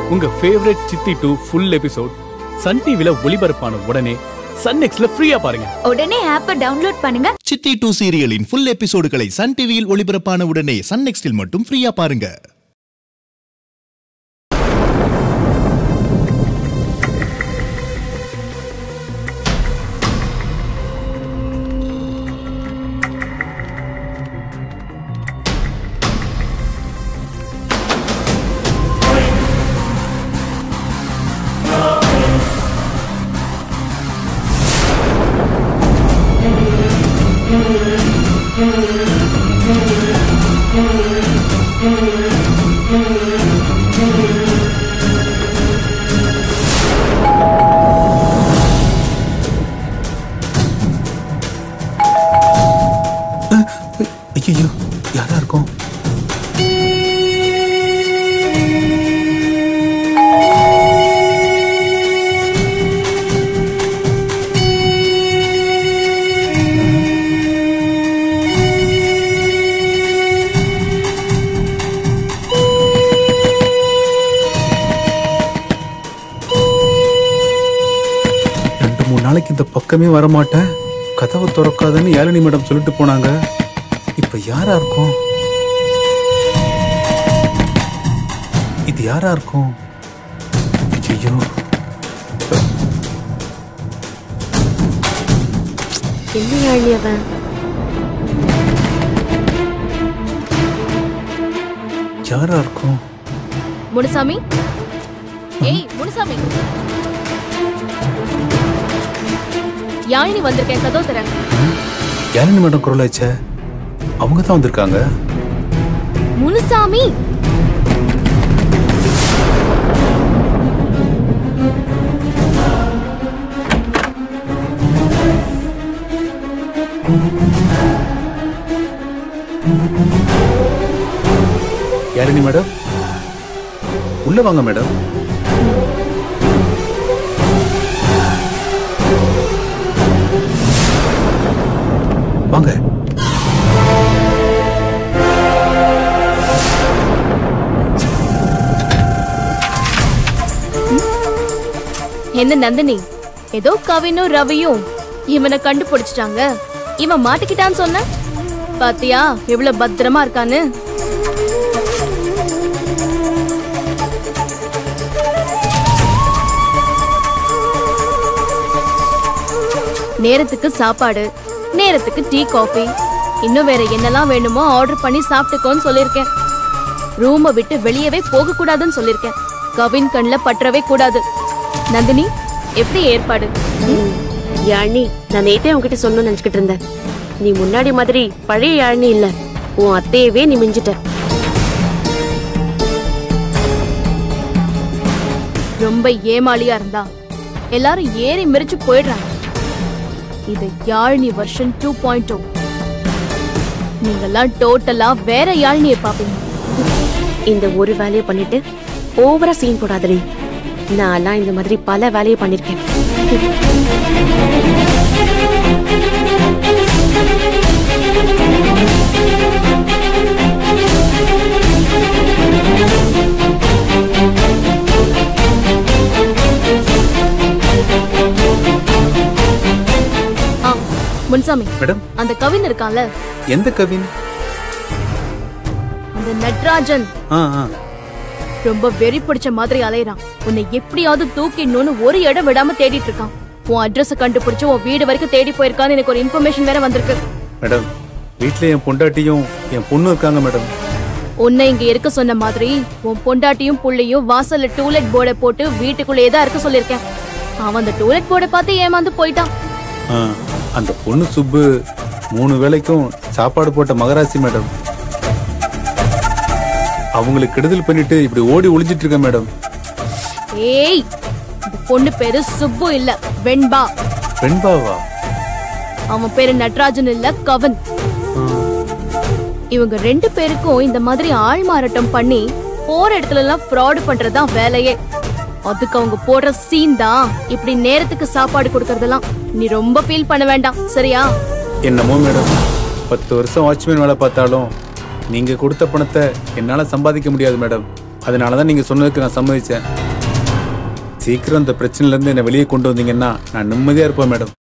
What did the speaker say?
உங்க ஃபேவரட் சித்தி two full episode Sun டிவில ஒளிபரப்பான உடனே சன் நெக்ஸ்ட்ல ஃப்ரீயா பாருங்க உடனே ஆப்பை டவுன்லோட் பண்ணுங்க சித்தி டூ சீரியலின் ஃபுல் எபிசோடுகளை சன் டிவியில் ஒளிபரப்பான உடனே சன் நெக்ஸ்டில் மட்டும் ஃப்ரீயா பாருங்க ஐயோ யாரா இருக்கும் ரெண்டு மூணு நாளைக்கு இந்த பக்கமே வரமாட்டேன் கதவை திறக்காதன்னு யாழினி மேடம் சொல்லிட்டு போனாங்க இப்ப யாரா இருக்கும் இது யாரா இருக்கும் ஐயோ என்ன யாழி அவன் யாரா இருக்கும் முனுசாமி ஏய் முனுசாமி யாழினி வந்திருக்கேன் கதவு தர யாழினி மேடம் குரல் ஆச்சே அவங்க தான் வந்திருக்காங்க முனுசாமி யாழினி மேடம் உள்ள வாங்க மேடம் வாங்க என்ன நந்தினி ஏதோ கவினும் ரவியும் இவனை கண்டுபிடிச்சிட்டாங்க இவன் மாட்டிக்கிட்டான்னு சொன்ன பாத்தியா எவ்வளவு பத்திரமா இருக்கான்னு நேரத்துக்கு சாப்பாடு நேரத்துக்கு டீ காஃபி இன்னும் வேற என்னெல்லாம் வேணுமோ ஆர்டர் பண்ணி சாப்பிட்டுக்கோன்னு சொல்லியிருக்கேன் ரூமை விட்டு வெளியவே போக கூடாதுன்னு சொல்லியிருக்கேன் கவின் கண்ணில் பற்றவே கூடாது நந்தினி எப்படி ஏற்பாடு யாழ்னி நான் நேத்தே உன்கிட்ட சொல்லணும்னு நினைச்சுக்கிட்டு இருந்தேன் நீ முன்னாடி மாதிரி பழைய யாழ்னி இல்ல உன் அத்தையவே நீ மிஞ்சிட்ட ரொம்ப ஏமாளியா இருந்தா எல்லாரும் ஏறி மிரிச்சு போயிடுறாங்க இது யாழ்னி வருஷன் டூ பாயிண்ட் டூ நீங்கெல்லாம் டோட்டலா வேற யாழ்னியை பாப்பீங்க இந்த ஒரு வேலையை பண்ணிட்டு ஓவரா சீன் போடாதடி நான்லாம் இந்த மாதிரி பல வேலையை பண்ணிருக்கேன் ஆ முன்சாமி மேடம் அந்த கவின் இருக்கான்ல எந்த கவின் அந்த நட்ராஜன் ஆ ஆ ரொம்ப வெறி பிடிச்ச மாதிரி அலையறான் உன்னை எப்படியாவது தூக்கிடணும்னு ஒரு இடம் விடாம தேடிட்டு இருக்கான் உன் அட்ரஸ் கண்டுபிடிச்சு உன் வீடு வரைக்கும் தேடி போயிருக்கான்னு எனக்கு ஒரு இன்ஃபர்மேஷன் வேற வந்திருக்கு மேடம் வீட்ல என் பொண்டாட்டியும் என் பொண்ணும் இருக்காங்க மேடம் உன்னை இங்க இருக்க சொன்ன மாதிரி உன் பொண்டாட்டியும் புள்ளையும் வாசல்ல டூலெட் போர்டை போட்டு வீட்டுக்குள்ளேயே தான் இருக்க சொல்லியிருக்கேன் அவன் அந்த டூலெட் போர்டை பார்த்து ஏமாந்து போயிட்டான் ஆ, அந்த பொண்ணு சுப்பு மூணு வேளைக்கும் சாப்பாடு போட்ட மகராசி மேடம் அவங்களுக்கு கெடுதல் பண்ணிட்டு இப்படி ஓடி ஒளிஞ்சிட்டு இருக்கேன் மேடம் ஏய் இந்த பொண்ணு பேரு சுப்பு இல்ல வெண்பா வெண்பாவா அவன் பேரு நட்ராஜன் இல்ல கவன் இவங்க ரெண்டு பேருக்கும் இந்த மாதிரி ஆள் மாறாட்டம் பண்ணி போற இடத்துல எல்லாம் ஃப்ராட் பண்றதுதான் வேலையே அதுக்கு அவங்க போடுற சீன் தான் இப்படி நேரத்துக்கு சாப்பாடு கொடுக்கறதெல்லாம் நீ ரொம்ப ஃபீல் பண்ண வேண்டாம் சரியா என்னமோ மேடம் பத்து வருஷம் வாட்ச்மேன் வேலை பார்த்தாலும் நீங்க கொடுத்த பணத்தை என்னால சம்பாதிக்க முடியாது மேடம் அதனால தான் நீங்கள் சொன்னதுக்கு நான் சம்மதிச்சேன் சீக்கிரம் இந்த பிரச்சனையிலேருந்து என்னை வெளியே கொண்டு வந்தீங்கன்னா நான் நிம்மதியாக இருப்பேன் மேடம்